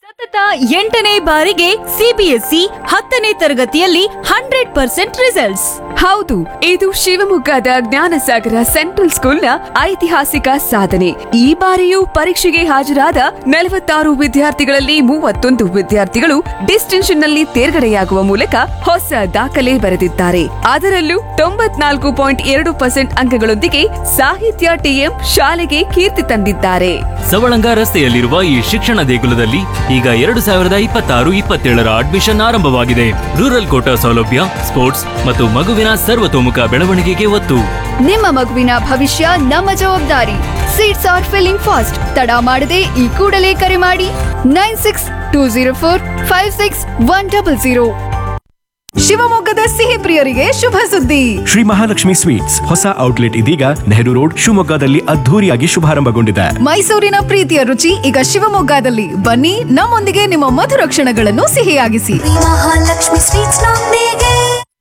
ಸತತ ಎಂಟನೇ ಬಾರಿಗೆ ಸಿಬಿಎಸ್ಇ ಹತ್ತನೇ ತರಗತಿಯಲ್ಲಿ ಹಂಡ್ರೆಡ್ ಪರ್ಸೆಂಟ್ ರಿಸಲ್ಟ್ಸ್ ಹೌದು ಇದು ಶಿವಮೊಗ್ಗದ ಜ್ಞಾನಸಾಗರ ಸೆಂಟ್ರಲ್ ಸ್ಕೂಲ್ನ ಐತಿಹಾಸಿಕ ಸಾಧನೆ ಈ ಬಾರಿಯೂ ಪರೀಕ್ಷೆಗೆ ಹಾಜರಾದ ನಲವತ್ತಾರು ವಿದ್ಯಾರ್ಥಿಗಳಲ್ಲಿ ಮೂವತ್ತೊಂದು ವಿದ್ಯಾರ್ಥಿಗಳು ಡಿಸ್ಟಿಂಕ್ಷನ್ ನಲ್ಲಿ ತೇರ್ಗಡೆಯಾಗುವ ಮೂಲಕ ಹೊಸ ದಾಖಲೆ ಬರೆದಿದ್ದಾರೆ ಅದರಲ್ಲೂ ತೊಂಬತ್ನಾಲ್ಕು ಪಾಯಿಂಟ್ ಎರಡು ಪರ್ಸೆಂಟ್ ಅಂಕಗಳೊಂದಿಗೆ ಸಾಹಿತ್ಯ ಟಿಎಂ ಶಾಲೆಗೆ ಕೀರ್ತಿ ತಂದಿದ್ದಾರೆ ಸವಳಂಗ ರಸ್ತೆಯಲ್ಲಿರುವ ಈ ಶಿಕ್ಷಣ ದೇಗುಲದಲ್ಲಿ ಈಗ ಎರಡು ಸಾವಿರದ ಇಪ್ಪತ್ತಾರು ಇಪ್ಪತ್ತೇಳರ ಅಡ್ಮಿಷನ್ ಆರಂಭವಾಗಿದೆ ರೂರಲ್ ಕೋಟಾ ಸೌಲಭ್ಯ ಸ್ಪೋರ್ಟ್ಸ್ ಮತ್ತು ಮಗುವಿನ ಸರ್ವತೋಮುಖ ಬೆಳವಣಿಗೆಗೆ ಒತ್ತು ನಿಮ್ಮ ಮಗುವಿನ ಭವಿಷ್ಯ ನಮ್ಮ ಜವಾಬ್ದಾರಿ ಸೀಟ್ಸ್ ಆರ್ ಫಿಲ್ಲಿಂಗ್ ಫಾಸ್ಟ್ ತಡ ಮಾಡದೆ ಈ ಕೂಡಲೇ ಕರೆ ಮಾಡಿ nine six two zero four five six one double zero ಶಿವಮೊಗ್ಗದ ಸಿಹಿ ಪ್ರಿಯರಿಗೆ ಶುಭ ಸುದ್ದಿ ಶ್ರೀ ಮಹಾಲಕ್ಷ್ಮಿ ಸ್ವೀಟ್ಸ್ ಹೊಸ ಔಟ್ಲೆಟ್ ಇದೀಗ ನೆಹರು ರೋಡ್ ಶಿವಮೊಗ್ಗದಲ್ಲಿ ಅದ್ಧೂರಿಯಾಗಿ ಶುಭಾರಂಭಗೊಂಡಿದೆ ಮೈಸೂರಿನ ಪ್ರೀತಿಯ ರುಚಿ ಈಗ ಶಿವಮೊಗ್ಗದಲ್ಲಿ ಬನ್ನಿ ನಮ್ಮೊಂದಿಗೆ ನಿಮ್ಮ ಮಧುರ ಕ್ಷಣಗಳನ್ನು ಸಿಹಿಯಾಗಿಸಿ ಮಹಾಲಕ್ಷ್ಮಿ ಸ್ವೀಟ್ಸ್ ನೊಂದಿಗೆ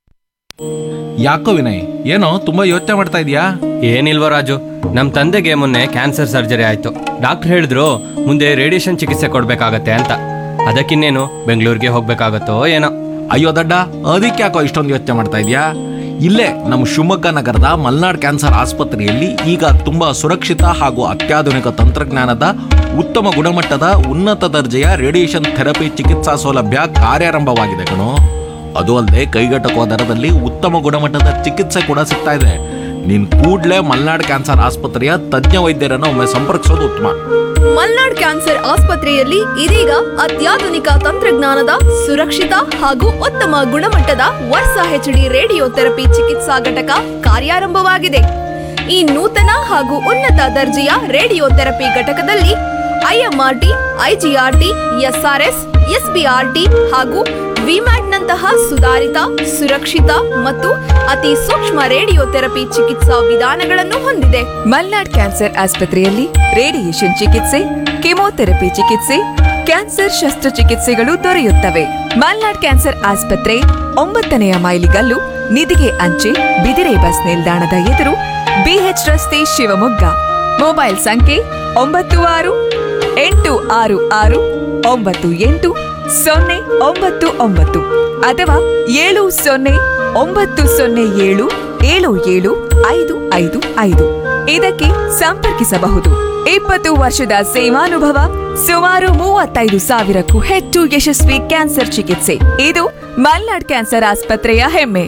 ಯಾಕೋ ವಿನಯ್ ಏನೋ ತುಂಬಾ ಯೋಚನೆ ಮಾಡ್ತಾ ಇದೀಯಾ ಏನಿಲ್ವ ರಾಜು ನಮ್ಮ ತಂದೆಗೆ ಮೊನ್ನೆ ಕ್ಯಾನ್ಸರ್ ಸರ್ಜರಿ ಆಯ್ತು ಡಾಕ್ಟರ್ ಹೇಳಿದ್ರು ಮುಂದೆ ರೇಡಿಯೇಷನ್ ಚಿಕಿತ್ಸೆ ಕೊಡ್ಬೇಕಾಗತ್ತೆ ಅಂತ ಅದಕ್ಕಿನ್ನೇನು ಬೆಂಗಳೂರಿಗೆ ಹೋಗ್ಬೇಕಾಗತ್ತೋ ಏನೋ ಅಯ್ಯೋ ದಡ್ಡ ಅದಕ್ಕೆ ಯಾಕೋ ಇಷ್ಟೊಂದು ಯೋಚನೆ ಮಾಡ್ತಾ ಇದೀಯಾ ಇಲ್ಲೇ ನಮ್ಮ ಶಿವಮೊಗ್ಗ ನಗರದ ಮಲ್ನಾಡ್ ಕ್ಯಾನ್ಸರ್ ಆಸ್ಪತ್ರೆಯಲ್ಲಿ ಈಗ ತುಂಬಾ ಸುರಕ್ಷಿತ ಹಾಗೂ ಅತ್ಯಾಧುನಿಕ ತಂತ್ರಜ್ಞಾನದ ಉತ್ತಮ ಗುಣಮಟ್ಟದ ಉನ್ನತ ದರ್ಜೆಯ ರೇಡಿಯೇಷನ್ ಥೆರಪಿ ಚಿಕಿತ್ಸಾ ಸೌಲಭ್ಯ ಕಾರ್ಯಾರಂಭವಾಗಿದೆ ಕಣೋ ಅದು ಅಲ್ಲದೆ ಕೈಗೆಟಕುವ ದರದಲ್ಲಿ ಉತ್ತಮ ಗುಣಮಟ್ಟದ ಚಿಕಿತ್ಸೆ ಕೂಡ ಸಿಗ್ತಾ ಇದೆ ನೀನ್ ಕೂಡ್ಲೇ ಮಲ್ನಾಡ್ ಕ್ಯಾನ್ಸರ್ ಆಸ್ಪತ್ರೆಯ ತಜ್ಞ ವೈದ್ಯರನ್ನು ಒಮ್ಮೆ ಸಂಪರ್ಕಿಸೋದು ಉತ್ತಮ ಮಲ್ನಾಡ್ ಕ್ಯಾನ್ಸರ್ ಆಸ್ಪತ್ರೆಯಲ್ಲಿ ಇದೀಗ ಅತ್ಯಾಧುನಿಕ ತಂತ್ರಜ್ಞಾನದ ಸುರಕ್ಷಿತ ಹಾಗೂ ಉತ್ತಮ ಗುಣಮಟ್ಟದ ವರ್ಷ ಹೆಚ್ಡಿ ರೇಡಿಯೋ ಥೆರಪಿ ಚಿಕಿತ್ಸಾ ಘಟಕ ಕಾರ್ಯಾರಂಭವಾಗಿದೆ ಈ ನೂತನ ಹಾಗೂ ಉನ್ನತ ದರ್ಜೆಯ ರೇಡಿಯೋ ಥೆರಪಿ ಘಟಕದಲ್ಲಿ ಐಎಂಆರ್ಟಿ ಐಜಿಆರ್ಟಿ ಎಸ್ಆರ್ಎಸ್ ಎಸ್ಬಿಆರ್ಟಿ ಹಾಗೂ ವಿಮ್ಯಾಟ್ನಂತಹ ಸುಧಾರಿತ ಸುರಕ್ಷಿತ ಮತ್ತು ಅತಿ ಸೂಕ್ಷ್ಮ ರೇಡಿಯೋ ಥೆರಪಿ ಚಿಕಿತ್ಸಾ ವಿಧಾನಗಳನ್ನು ಹೊಂದಿದೆ ಮಲ್ನಾಡ್ ಕ್ಯಾನ್ಸರ್ ಆಸ್ಪತ್ರೆಯಲ್ಲಿ ರೇಡಿಯೇಷನ್ ಚಿಕಿತ್ಸೆ ಕೆಮೊಥೆರಪಿ ಚಿಕಿತ್ಸೆ ಕ್ಯಾನ್ಸರ್ ಶಸ್ತ್ರಚಿಕಿತ್ಸೆಗಳು ದೊರೆಯುತ್ತವೆ ಮಲ್ನಾಡ್ ಕ್ಯಾನ್ಸರ್ ಆಸ್ಪತ್ರೆ ಒಂಬತ್ತನೆಯ ಮೈಲಿಗಲ್ಲು ನಿಧಿಗೆ ಅಂಚೆ ಬಿದಿರೆ ಬಸ್ ನಿಲ್ದಾಣದ ಎದುರು ಬಿಎಚ್ ರಸ್ತೆ ಶಿವಮೊಗ್ಗ ಮೊಬೈಲ್ ಸಂಖ್ಯೆ ಒಂಬತ್ತು ಆರು ಎಂಟು ಆರು ಆರು ಒಂಬತ್ತು ಎಂಟು ಸೊನ್ನೆ ಒಂಬತ್ತು ಒಂಬತ್ತು ಅಥವಾ ಏಳು ಸೊನ್ನೆ ಒಂಬತ್ತು ಸೊನ್ನೆ ಏಳು ಏಳು ಏಳು ಐದು ಐದು ಐದು ಇದಕ್ಕೆ ಸಂಪರ್ಕಿಸಬಹುದು ಇಪ್ಪತ್ತು ವರ್ಷದ ಸೇವಾನುಭವ ಸುಮಾರು ಮೂವತ್ತೈದು ಸಾವಿರಕ್ಕೂ ಹೆಚ್ಚು ಯಶಸ್ವಿ ಕ್ಯಾನ್ಸರ್ ಚಿಕಿತ್ಸೆ ಇದು ಮಲ್ನಾಡ್ ಕ್ಯಾನ್ಸರ್ ಆಸ್ಪತ್ರೆಯ ಹೆಮ್ಮೆ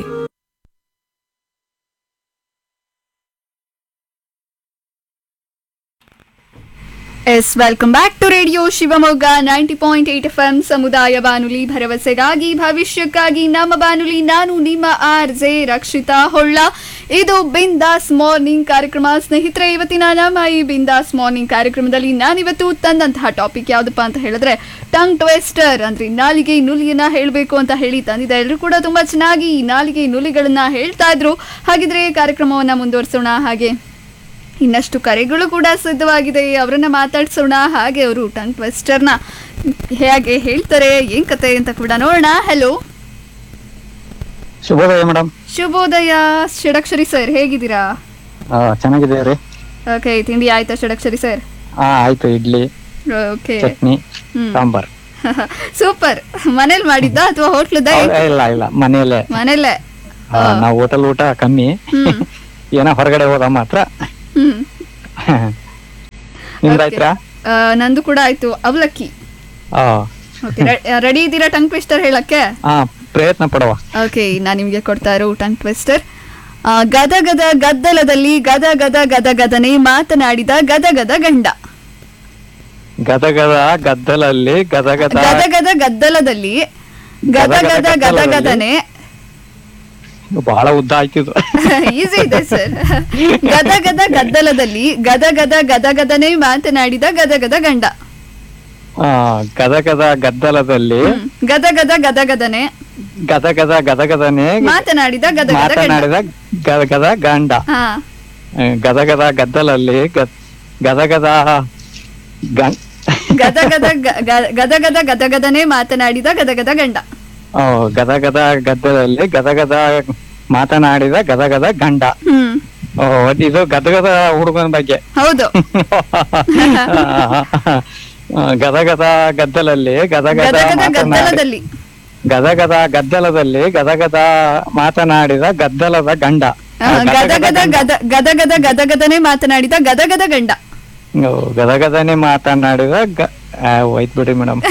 ಎಸ್ welcome back to radio Shivamogga ninety point eight F M ಸಮುದಾಯ ಬಾನುಲಿ ಭರವಸೆಗಾಗಿ ಭವಿಷ್ಯಕ್ಕಾಗಿ ನಮ್ಮ ಬಾನುಲಿ ನಾನು ನಿಮ್ಮ ಆರ್ ಜೆ ರಕ್ಷಿತಾ ಹೊಳ್ಳ ಇದು ಬಿಂದಾಸ್ ಮಾರ್ನಿಂಗ್ ಕಾರ್ಯಕ್ರಮ ಸ್ನೇಹಿತರೆ ಇವತ್ತಿನ ನಮ್ಮ ಈ ಬಿಂದಾಸ್ ಮಾರ್ನಿಂಗ್ ಕಾರ್ಯಕ್ರಮದಲ್ಲಿ ನಾನಿವತ್ತು ತಂದಂತಹ ಟಾಪಿಕ್ ಯಾವುದಪ್ಪ ಅಂತ ಹೇಳಿದ್ರೆ ಟಂಗ್ ಟ್ವೆಸ್ಟರ್ ಅಂದ್ರೆ ನಾಲಿಗೆ ನುಲಿಯನ್ನ ಹೇಳಬೇಕು ಅಂತ ಹೇಳಿ ತಂದಿದೆ ಎಲ್ಲರೂ ಕೂಡ ತುಂಬಾ ಚೆನ್ನಾಗಿ ಈ ನಾಲಿಗೆ ನುಲಿಗಳನ್ನ ಹೇಳ್ತಾ ಇದ್ರು ಹಾಗಿದ್ರೆ ಕಾರ್ಯಕ್ರಮವನ್ನ ಮುಂದುವರಿಸೋಣ ಹಾಗೆ ಇನ್ನಷ್ಟು ಕರೆಗಳು ಕೂಡ ಸಿದ್ಧವಾಗಿದೆ ಅವರನ್ನ ಮಾತಾಡ್ಸೋಣ ಹಾಗೆ ಅವರು ಟಂಗ್ ಟ್ವಿಸ್ಟರ್ನ ಹೇಗೆ ಹೇಳ್ತಾರೆ ಏನ್ ಕತೆ ಅಂತ ಕೂಡ ನೋಡೋಣ ಹಲೋ ಶುಭೋದಯ ಮೇಡಮ್ ಶುಭೋದಯ ಷಡಕ್ಷರಿ ಸರ್ ಹೇಗಿದ್ದೀರಾ ಚೆನ್ನಾಗಿದ್ದೇವೆ ರೀ ಓಕೆ ತಿಂಡಿ ಆಯ್ತಾ ಷಡಕ್ಷರಿ ಸರ್ ಹಾ ಆಯ್ತು ಇಡ್ಲಿ ಓಕೆ ಚಟ್ನಿ ಹ್ಮ್. ಸಾಂಬಾರ್ ಸೂಪರ್ ಮನೇಲಿ ಮಾಡಿದ್ದ ಅಥವಾ ಹೋಟ್ಲದ ಹೌದಾ? ಇಲ್ಲ ಇಲ್ಲ ಮನೆಯಲ್ಲೇ ಮನೇಲೆ ಆ, ನಾವು ಹೋಟೆಲ್ ಊಟ ಕಮ್ಮಿ ಹ್ಮ್ ಏನೋ ಹೊರಗಡೆ ಹೋದ ಮಾತ್ರ ಹ್ಮ್ ನಿಮ್ದಾಯ್ತಾ ಆ, ನಂದು ಕೂಡ ಆಯ್ತು ಅವಲಕ್ಕಿ ಆ, ಓಕೆ ರೆಡಿ ಇದ್ದೀರಾ ಟಂಗ್ ಟ್ವಿಸ್ಟರ್ ಹೇಳಕ್ಕೆ ಆ ಪ್ರಯತ್ನ ಪಡುವ ಓಕೆ ನಾನು ನಿಮಗೆ ಕೊಡ್ತಾ ಇರೋ ಟಂಗ್ ಟ್ವಿಸ್ಟರ್ ಆ, ಗದ ಗದ ಗದ್ದಲದಲ್ಲಿ ಗದ ಗದ ಗದ ಗದನೆ ಮಾತನಾಡಿದ ಗದ ಗದ ಗಂಡ ಗದಗದ ಗದ್ದಲಲ್ಲಿ ಗದಗದ ಗದ ಗದ ಗದ್ದಲದಲ್ಲಿ ಗದ ಗದ ಗದ ಗದನೆ ಬಹಳ ಉದ್ದ ಆಯ್ತಿದ್ದು ಈಸಿ ಇದೆ ಸರ್ ಗದ ಗದ ಗದ್ದಲದಲ್ಲಿ ಗದ ಗದ ಗದ ಗದನೆ ಮಾತನಾಡಿದ ಗದ ಗದ ಗಂಡ ಆ, ಗದಗದ ಗದ್ದಲದಲ್ಲಿ ಹ್ಮ್. ಗದ ಗದ ಗದ ಗದನೆ ಗದಗದ ಗದಗದನೆ ಮಾತನಾಡಿದ ಗದ ಗದ ಗಂಡ ಮಾತನಾಡಿದ ಗದಗದ ಗಂಡ ಹಾ ಆ, ಗದಗದ ಗದ್ದಲಲ್ಲಿ ಗದ್- ಗದಗದ ಗಂ ಗದ ಗದ ಗ- ಗ- ಗದ ಗದ ಗದ ಗದನೆ ಮಾತನಾಡಿದ ಗದ ಗದ ಗಂಡ ಓ, ಗದಗದ ಗದ್ದಲಲ್ಲಿ ಗದಗದ ಮಾತನಾಡಿದ ಗದಗದ ಗಂಡ ಹ್ಮ್ ಓ ಇದು ಗದಗದ ಹುಡುಗನ ಬಗ್ಗೆ ಹೌದು ಆ, ಗದಗದ ಗದ್ದಲಲ್ಲಿ ಗದಗದ ಗದಗದ ಮಾತನಾಡಿ ಗದ್ದಲದಲ್ಲಿ ಗದಗದ ಗದ್ದಲದಲ್ಲಿ ಗದಗದ ಮಾತನಾಡಿದ ಗದ್ದಲದ ಗಂಡ ಆ, ಗದಗದ ಗದ ಗದಗದ ಗದಗದನೆ ಮಾತನಾಡಿದ ಗದಗದ ಗಂಡ ಓ, ಗದಗದನೆ ಮಾತನಾಡಿದ ಗ- ಆ, ಹೋಯ್ತ್ ಬಿಡಿ ಮೇಡಮ್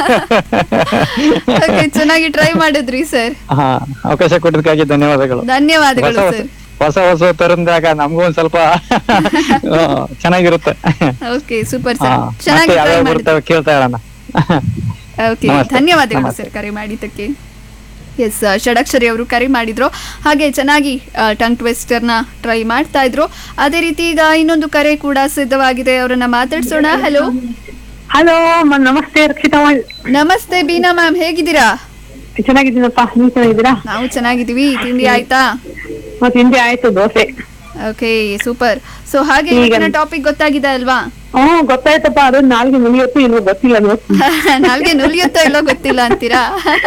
Okay, ಚೆನ್ನಾಗಿ ಟ್ರೈ ಮಾಡಿದ್ರಿ ಸರ್ ಹಾ ಅವಕಾಶ ಕೊಟ್ಟಿದ್ದಕ್ಕಾಗಿ ಧನ್ಯವಾದಗಳು ಧನ್ಯವಾದಗಳು ಹೊಸ ಸರ್ ಹೊಸ ಹೊಸ ತರಂದಾಗ ನಮಗೂ ಒಂದ್ ಸ್ವಲ್ಪ ಆ, ಚೆನ್ನಾಗಿರುತ್ತೆ ಓಕೆ ಸೂಪರ್ ಹಾ, ಸರ್ ಮತ್ತೆ ಚೆನ್ನಾಗಿ ಟ್ರೈ ಯಾವ್ಯಾವ ಮಾಡಿದ್ರಿ ಬರ್ತವೆ ಕೇಳ್ತಾ ಇರೋಣ ಓಕೆ ನಮಸ್ತೆ. ಧನ್ಯವಾದಗಳು ನಮಸ್ತೆ. ಸರ್ ಕರೆ ಮಾಡಿದ್ದಕ್ಕೆ ಎಸ್ ಷಡಕ್ಷರಿ ಅವರು ಕರೆ ಮಾಡಿದ್ರು ಹಾಗೆ ಚೆನ್ನಾಗಿ ಟಂಗ್ ಟ್ವಿಸ್ಟರ್ ನ ಟ್ರೈ ಮಾಡ್ತಾ ಇದ್ರು ಅದೇ ರೀತಿ ಈಗ ಇನ್ನೊಂದು ಕರೆ ಕೂಡ ಸಿದ್ಧವಾಗಿದೆ ಅವರನ್ನ ಮಾತಾಡ್ಸೋಣ ಹಲೋ ಹಲೋ ನಮಸ್ತೆ ರಕ್ಷಿತಾ ನಮಸ್ತೆ ಬೀನಾ ಮ್ಯಾಮ್ ಹೇಗಿದ್ದೀರಾ ಚೆನ್ನಾಗಿದ್ದೀನಪ್ಪ ನೀವು ಚೆನ್ನಾಗಿದ್ದೀರಾ ನಾವು ಚೆನ್ನಾಗಿದ್ದೀವಿ ತಿಂಡಿ ಆಯ್ತಾ ಮತ್ತೆ ಹಿಂದೆ ಆಯ್ತು ದೋಸೆ ಓಕೆ ಸೂಪರ್ ಸೊ ಹಾಗೆ ಈಗ- ಇವತ್ತಿನ ಟಾಪಿಕ್ ಗೊತ್ತಾಗಿದೆ ಅಲ್ವಾ ಹ್ಮ್ ಗೊತ್ತಾಯ್ತಪ್ಪ ಅದು ನಾಲ್ಗೆ ಮುಗಿಯತ್ತು ಇಲ್ವೋ ಗೊತ್ತಿಲ್ಲ ಅದು ನಾಲ್ಗೆ ನುಲಿಯುತ್ತೋ ಇಲ್ಲೋ ಗೊತ್ತಿಲ್ಲ ಅಂತೀರಾ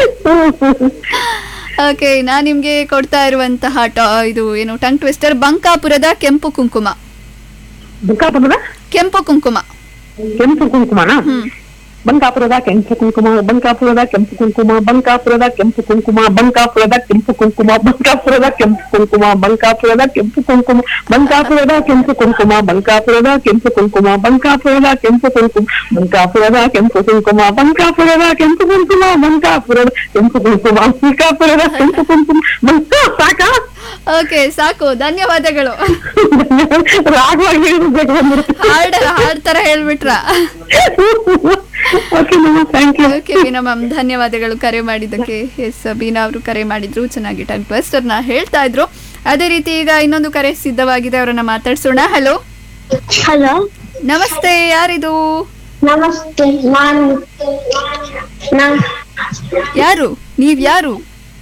ಓಕೆ ನಾನ್ ನಿಮ್ಗೆ ಕೊಡ್ತಾ ಇರುವಂತಹ ಟಾ- ಇದು ಏನು ಟಂಗ್ ಟ್ವಿಸ್ಟರ್ ಬಂಕಾಪುರದ ಕೆಂಪು ಕುಂಕುಮ ಬಂಕಾಪುರದ ಕೆಂಪು ಕುಂಕುಮ ಕೆಂಪು ಕುಂಕುಮನ ಬಂಕಾಪುರದ ಕೆಂಪು ಕುಂಕುಮ ಬಂಕಾಪುರದ ಕೆಂಪು ಕುಂಕುಮ ಬಂಕಾಪುರದ ಕೆಂಪು ಕುಂಕುಮ ಬಂಕಾಪುರದ ಕೆಂಪು ಕುಂಕುಮ ಬಂಕಾಪುರದ ಕೆಂಪು ಕುಂಕುಮ ಬಂಕಾಪುರದ ಕೆಂಪು ಕುಂಕುಮ ಬಂಕಾಪುರದ ಕೆಂಪು ಕುಂಕುಮ ಬಂಕಾಪುರದ ಕೆಂಪು ಕುಂಕುಮ ಬಂಕಾಪುರದ ಕೆಂಪು ಕುಂಕುಮ ಬಂಕಾಪುರದ ಕೆಂಪು ಕುಂಕುಮ ಬಂಕಾಪುರದ ಕೆಂಪು ಕುಂಕುಮ ಬಂಕಾಪುರದ ಕೆಂಪು ಕುಂಕುಮ ಬಂಕಾಪುರದ ಕೆಂಪು ಕುಂಕುಮ ಬಂಕಾ ಸಾಕಾ ಓಕೆ ಸಾಕು ಧನ್ಯವಾದಗಳು ರಾಗವಾಗಿ ಹೇಳ್ಬೇಕು ಬಂದ್ಬಿಡ್ತು ಹಾಡ್ ಹಾಡ್ ತರ ಹೇಳ್ಬಿಟ್ರ okay thank you okay Beena ma'am ಧನ್ಯವಾದಗಳು ಕರೆ ಮಾಡಿದ್ದಕ್ಕೆ ಎಸ್ ಬೀನಾ ಅವರು ಕರೆ ಮಾಡಿದ್ರು ಚೆನ್ನಾಗಿ ಟಂಗ್ ಟ್ವಿಸ್ಟರ್ ನ ಹೇಳ್ತಾ ಇದ್ರು ಅದೇ ರೀತಿ ಈಗ ಇನ್ನೊಂದು ಕರೆ ಸಿದ್ಧವಾಗಿದೆ ಅವರನ್ನ ಮಾತಾಡ್ಸೋಣ ಹಲೋ ಹಲೋ ನಮಸ್ತೆ ಯಾರಿದು ನಮಸ್ತೆ ನಾನು ನಾ- ಯಾರು ನೀವ್ ಯಾರು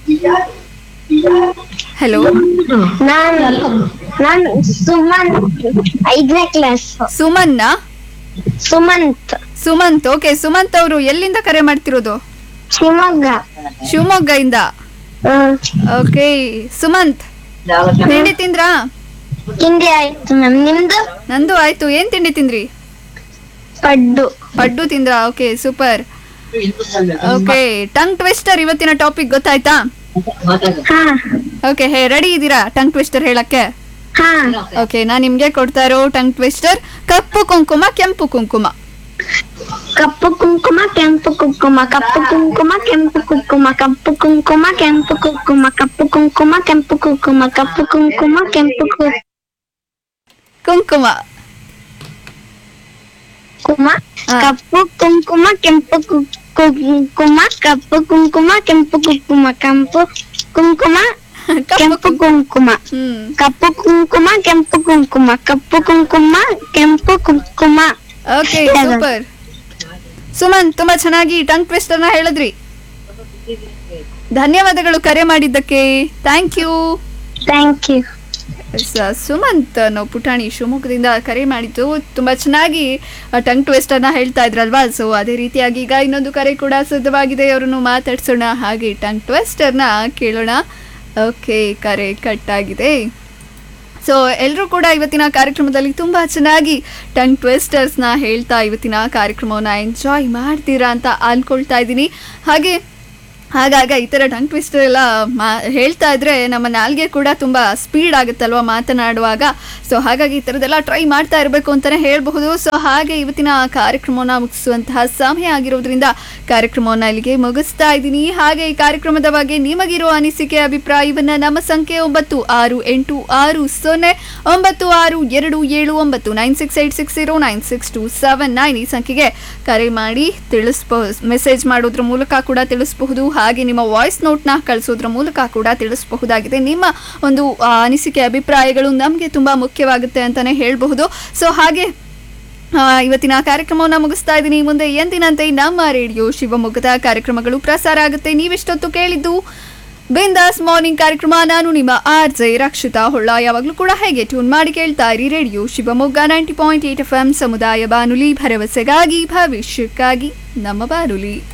ಹಲೋ ನಾನು ನಾನು ಸುಮಂತ್ ಐದನೇ ಕ್ಲಾಸ್ ಸುಮನ್ನ ಸುಮಂತ್ ಸುಮಂತ್ ಓಕೆ ಸುಮಂತ್ ಅವರು ಎಲ್ಲಿಂದ ಕರೆ ಮಾಡ್ತಿರೋದು ಶಿವಮೊಗ್ಗ ಶಿವಮೊಗ್ಗದಿಂದ ಓಕೆ ಸುಮಂತ್ ತಿಂಡಿ ತಿಂದ್ರಾ ತಿಂಡಿ ಆಯ್ತು ಮ್ಯಾಮ್ ನಿಮ್ದು ನಂದು ಆಯ್ತು ಏನ್ ತಿಂಡಿ ತಿಂದ್ರಿ ಪಡ್ಡು ಪಡ್ಡು ತಿಂದ್ರಾ okay super okay tongue twister ಇವತ್ತಿನ ಟಾಪಿಕ್ ಗೊತ್ತಾಯ್ತಾ ಓಕೆ ಹೇ ರೆಡಿ ಇದ್ದೀರಾ ಟಂಗ್ ಟ್ವಿಸ್ಟರ್ ಹೇಳಕ್ಕೆ ಓಕೆ ನಾನ್ ನಿಮ್ಗೆ ಕೊಡ್ತಾ ಇರೋ ಟಂಗ್ ಟ್ವಿಸ್ಟರ್ ಕಪ್ಪು ಕುಂಕುಮ ಕೆಂಪು ಕುಂಕುಮ ಕಪ್ಪು ಕುಂಕುಮ ಕೆಂಪು ಕುಂಕುಮ ಕಪ್ಪು ಕುಂಕುಮ ಕೆಂಪು ಕುಂಕುಮ ಕಪ್ಪು ಕುಂಕುಮ ಕೆಂಪು ಕುಂಕುಮ ಕಪ್ಪು ಕುಂಕುಮ ಕೆಂಪು ಕುಂಕುಮ ಕಪ್ಪು ಕುಂಕುಮ ಕೆಂಪು ಕು- ಕುಂಕುಮ ಕುಂಕುಮ ಕಪ್ಪು ಕುಂಕುಮ ಕೆಂಪು ಕು- ಕುಂಕುಮ ಕಪ್ಪು ಕುಂಕುಮ ಕೆಂಪು ಕುಂಕುಮ ಕೆಂಪು ಕುಂಕುಮ ಕೆಂಪು ಕುಂಕುಮ ಕಪ್ಪು ಕುಂಕುಮ ಕೆಂಪು ಕುಂಕುಮ ಕಪ್ಪು ಕುಂಕುಮ ಕೆಂಪು ಕುಂಕುಮ ಓಕೆ ಸೂಪರ್ ಸುಮನ್ ತುಂಬಾ ಚೆನ್ನಾಗಿ ಟಂಗ್ ಟ್ವಿಸ್ಟರ್ ನ ಹೇಳಿದ್ರಿ ಧನ್ಯವಾದಗಳು ಕರೆ ಮಾಡಿದ್ದಕ್ಕೆ thank you thank you Sumanth ನಾವು ಪುಟಾಣಿ ಶಿವಮೊಗ್ಗದಿಂದ ಕರೆ ಮಾಡಿದ್ದು ತುಂಬಾ ಚೆನ್ನಾಗಿ ಟಂಗ್ ಟ್ವಿಸ್ಟರ್ ನ ಹೇಳ್ತಾ ಇದ್ರಲ್ವಾ ಸೊ ಅದೇ ರೀತಿಯಾಗಿ ಈಗ ಇನ್ನೊಂದು ಕರೆ ಕೂಡ ಸಿದ್ಧವಾಗಿದೆ ಅವರನ್ನು ಮಾತಾಡ್ಸೋಣ ಹಾಗೆ ಟಂಗ್ ಟ್ವಿಸ್ಟರ್ ನ ಕೇಳೋಣ ಓಕೆ ಕರೆ ಕಟ್ ಆಗಿದೆ ಸೊ ಎಲ್ಲರೂ ಕೂಡ ಇವತ್ತಿನ ಕಾರ್ಯಕ್ರಮದಲ್ಲಿ ತುಂಬ ಚೆನ್ನಾಗಿ ಟಂಗ್ ಟ್ವಿಸ್ಟರ್ಸ್ನ ಹೇಳ್ತಾ ಇವತ್ತಿನ ಕಾರ್ಯಕ್ರಮವನ್ನು ಎಂಜಾಯ್ ಮಾಡ್ತೀರಾ ಅಂತ ಅನ್ಕೊಳ್ತಾ ಇದ್ದೀನಿ ಹಾಗೆ ಹಾಗಾಗ ಈ ಥರ ಟಂಗ್ ಟ್ವಿಸ್ಟರ್ ಎಲ್ಲ ಮಾ ಹೇಳ್ತಾ ಇದ್ರೆ ನಮ್ಮ ನಾಲ್ಗೆ ಕೂಡ ತುಂಬ ಸ್ಪೀಡ್ ಆಗುತ್ತಲ್ವ ಮಾತನಾಡುವಾಗ ಸೊ ಹಾಗಾಗಿ ಈ ಥರದ್ದೆಲ್ಲ ಟ್ರೈ ಮಾಡ್ತಾ ಇರಬೇಕು ಅಂತಲೇ ಹೇಳಬಹುದು ಸೊ ಹಾಗೆ ಇವತ್ತಿನ ಕಾರ್ಯಕ್ರಮವನ್ನು ಮುಗಿಸುವಂತಹ ಸಮಯ ಆಗಿರೋದ್ರಿಂದ ಕಾರ್ಯಕ್ರಮವನ್ನು ಇಲ್ಲಿಗೆ ಮುಗಿಸ್ತಾ ಇದ್ದೀನಿ ಹಾಗೆ ಈ ಕಾರ್ಯಕ್ರಮದ ಬಗ್ಗೆ ನಿಮಗಿರೋ ಅನಿಸಿಕೆ ಅಭಿಪ್ರಾಯವನ್ನು ನಮ್ಮ ಸಂಖ್ಯೆ ಒಂಬತ್ತು ಆರು ಎಂಟು ಆರು ಸೊನ್ನೆ ಒಂಬತ್ತು ಆರು ಎರಡು ಏಳು ಒಂಬತ್ತು nine six eight six zero nine six two seven nine ಈ ಸಂಖ್ಯೆಗೆ ಕರೆ ಮಾಡಿ ತಿಳಿಸ್ಬೋ ಮೆಸೇಜ್ ಮಾಡೋದ್ರ ಮೂಲಕ ಕೂಡ ತಿಳಿಸಬಹುದು ಹಾಗೆ ನಿಮ್ಮ ವಾಯ್ಸ್ ನೋಟ್ನ ಕಳಿಸೋದ್ರ ಮೂಲಕ ಕೂಡ ತಿಳಿಸಬಹುದಾಗಿದೆ ನಿಮ್ಮ ಒಂದು ಆ, ಅನಿಸಿಕೆ ಅಭಿಪ್ರಾಯಗಳು ನಮಗೆ ತುಂಬ ಮುಖ್ಯವಾಗುತ್ತೆ ಅಂತಲೇ ಹೇಳಬಹುದು ಸೊ ಹಾಗೆ ಆ, ಇವತ್ತಿನ ಕಾರ್ಯಕ್ರಮವನ್ನು ಮುಗಿಸ್ತಾ ಇದ್ದೀನಿ ಮುಂದೆ ಎಂದಿನಂತೆ ನಮ್ಮ ರೇಡಿಯೋ ಶಿವಮೊಗ್ಗದ ಕಾರ್ಯಕ್ರಮಗಳು ಪ್ರಸಾರ ಆಗುತ್ತೆ ನೀವೆಷ್ಟೊತ್ತು ಕೇಳಿದ್ದು ಬಿಂದಾಸ್ ಮಾರ್ನಿಂಗ್ ಕಾರ್ಯಕ್ರಮ ನಾನು ನಿಮ್ಮ ಆರ್ ಜೆ ರಕ್ಷಿತಾ ಹೊಳ್ಳ ಯಾವಾಗಲೂ ಕೂಡ ಹೇಗೆ ಟ್ಯೂನ್ ಮಾಡಿ ಕೇಳ್ತಾ ಇರಿ radio Shivamogga ninety point eight F M ಸಮುದಾಯ ಬಾನುಲಿ ಭರವಸೆಗಾಗಿ ಭವಿಷ್ಯಕ್ಕಾಗಿ ನಮ್ಮ ಬಾನುಲಿ